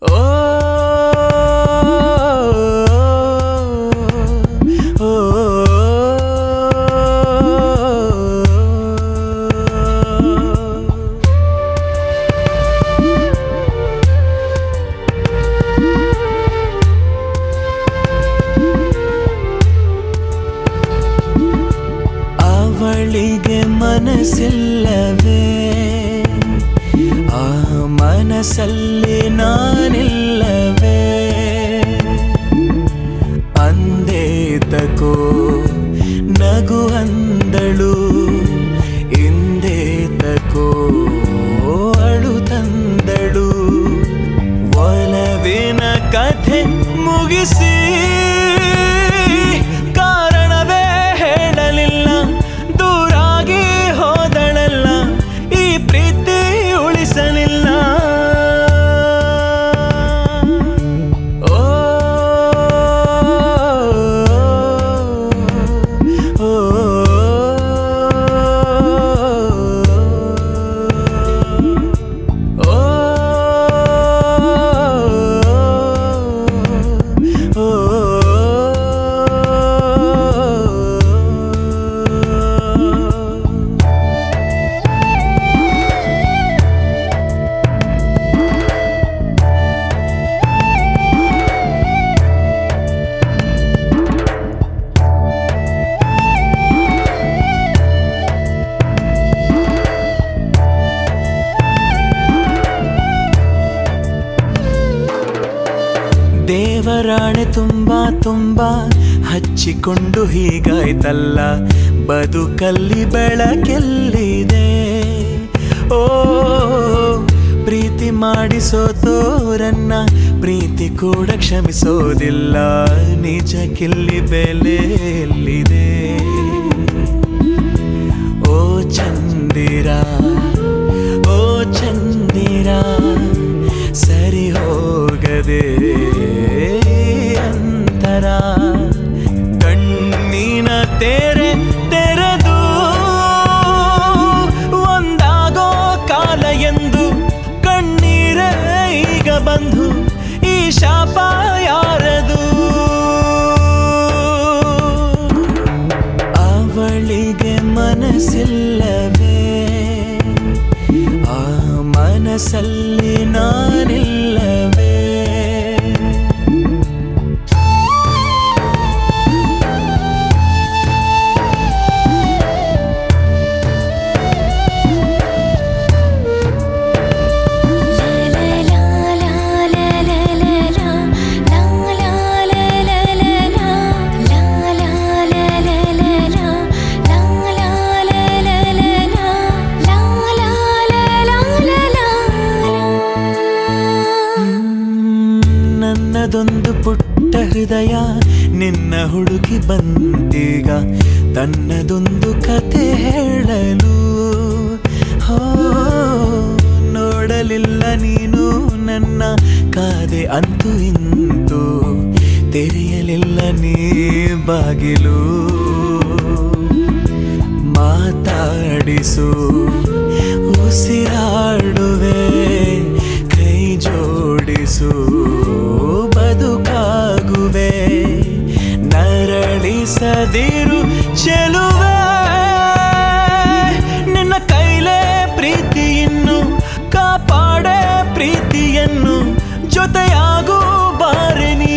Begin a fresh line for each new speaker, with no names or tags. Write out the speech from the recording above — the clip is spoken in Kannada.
ಓ ಓ ಅವಳಿಗೆ ಮನಸ್ಸಿಲ್ಲವೇ ಆ ಮನಸ್ಸಲ್ಲಿ ನಾನಿಲ್ಲವೇ ಅಂದೇ ತಕೋ ನಗು ಅಂದಳು ಹಿಂದೆ ತಕೋ ಅಳು ತಂದಳು ಒಲವಿನ ಕಥೆ ಮುಗಿಸಿ ಕಾರಣವೇ ಹೇಳಲಿಲ್ಲ ದೂರಾಗಿ ಹೋದಳಲ್ಲ ಈ ಪ್ರೀತಿ ಉಳಿಸಲಿಲ್ಲ ಓ ಓ ಓ ದೇವರಾಣೆ ತುಂಬಾ ತುಂಬಾ ಹಚ್ಚಿಕೊಂಡು ಹೀಗಾಯ್ತಲ್ಲ ಬದುಕಲ್ಲಿ ಬೆಳಕೆಲ್ಲಿದೆ ಓ ಪ್ರೀತಿ ಮಾಡಿಸೋತೋರನ್ನ ಪ್ರೀತಿ ಕೂಡ ಕ್ಷಮಿಸೋದಿಲ್ಲ ನಿಜಕ್ಕಿಲ್ಲಿ ಬೆಲೆ ಎಲ್ಲಿದೆ ಓ ಚಂದಿರ ಓ ಚಂದಿರ ಸರಿ ಹೋಗದೆ ಅಂತರ ಕಣ್ಣಿನ ತೆರೆ ತೆರೆದು ಒಂದಾಗೋ ಕಾಲ ಎಂದು ಕಣ್ಣೀರ ಈಗ ಬಂದು ಈ ಶಾಪ ಯಾರದು ಅವಳಿಗೆ ಮನಸ್ಸಿಲ್ಲವೇ ಆ ಮನಸ್ಸಲ್ಲಿ ನಾನಿಲ್ಲವೇ ನನ್ನದೊಂದು ಪುಟ್ಟ ಹೃದಯ ನಿನ್ನ ಹುಡುಗಿ ಬಂದೀಗ ತನ್ನದೊಂದು ಕತೆ ಹೇಳಲು ಹೋ ನೋಡಲಿಲ್ಲ ನೀನು ನನ್ನ ಕಾದೆ ಅಂತೂ ಇಂತು ತೆರೆಯಲಿಲ್ಲ ನೀ ಬಾಗಿಲು ಮಾತಾಡಿಸು ಉಸಿರಾಡುವೆ ಕೈ ಜೋಡಿಸು ಬದುಕಾಗುವೆ ನರಳಿಸದಿರು ಚೆಲುವೆ ನಿನ್ನ ಕೈಲೇ ಪ್ರೀತಿಯನ್ನು ಕಾಪಾಡೆ ಪ್ರೀತಿಯನ್ನು ಜೊತೆಯಾಗೂ ಬಾರೆ ನೀ